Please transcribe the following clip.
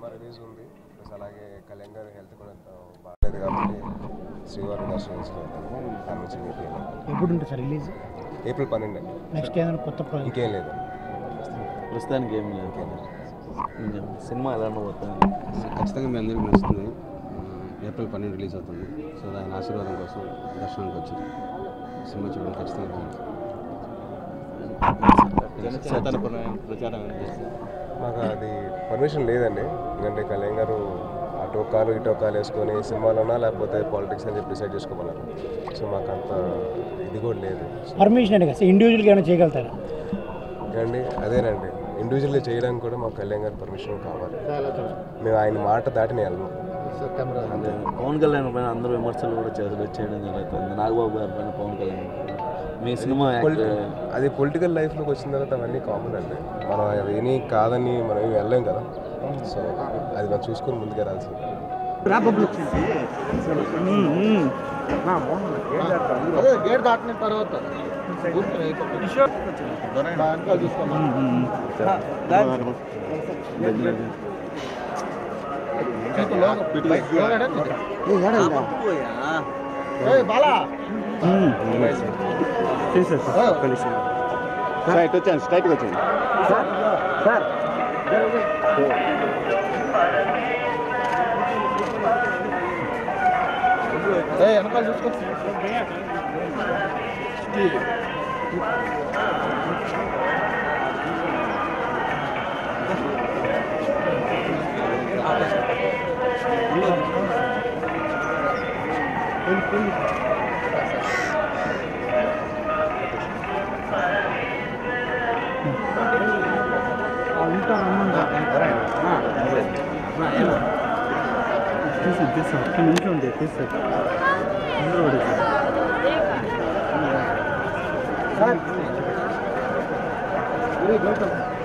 cinema release ఉంది plus అలాగే కళ్యాణ్ గారి హెల్త్ కూడా ఆ, బాగాలేదు కాబట్టి శ్రీవారి దర్శనం దాని నుంచి మీకు ఎప్పుడు ఉంటుంది సార్ రిలీజ్ ఏప్రిల్ పన్నెండు అండి నెక్స్ట్ ఏదైనా కొత్త ప్రాజెక్ట్ ఇంకేం లేదు ప్రస్తుతానికి ఏం లేదు ఇంకా సినిమా ఎలా ఉండబోతుంది ఖచ్చితంగా మీ అందరికీ నచ్చుతుంది ఆ, ఏప్రిల్ పన్నెండు రిలీజ్ అవుతుంది సో ఆయన ఆశీర్వాదం కోసం దర్శనానికి వచ్చి సినిమా చూడడం ఖచ్చితంగా బాగుంటుంది జనచేతన ప్రచారం ఏం చేస్తారు మాకు అది పర్మిషన్ లేదండి ఎందుకంటే కళ్యాణ్ గారు అటో కాలు ఇటో కాలు వేసుకొని సినిమాలోనా లేకపోతే పాలిటిక్స్ అని చెప్పి డిసైడ్ చేసుకోమన్నారు సో మాకు అంత ఇది కూడా లేదు పర్మిషన్ అండి కదా ఇండివిజువల్గా ఏమైనా చేయగలుగుతారా అండి అదేనండి ఇండివిజువల్గా చేయడానికి కూడా మాకు కళ్యాణ్ గారి పర్మిషన్ కావాలి మేము ఆయన మాట దాటి నేను వెళ్ళను అంటే పవన్ కళ్యాణ్ పైన అందరూ విమర్శలు కూడా చేసి చేయడం జరుగుతుంది నాగబాబు గారి పైన పవన్ కళ్యాణ్ మీ సినిమా పొలిటి- అది పొలిటికల్ లైఫ్లోకి వచ్చిన తర్వాత అవన్నీ కామన్ అండి మనం అది ఏమీ కాదని మనం ఏమి వెళ్ళలేం కదా సో అది మనం చూసుకొని ముందుకు రాల్సింది గేట్ దాటిన తర్వాత బాలా స్ట్రైట్ వచ్చాను స్ట్రైట్గా వచ్చాను వెనకాల చూసుకో తీసాను తీసాను ఒక్క నిమిషం ఉంది తీసాను అందరూ అడుగుతారు సార్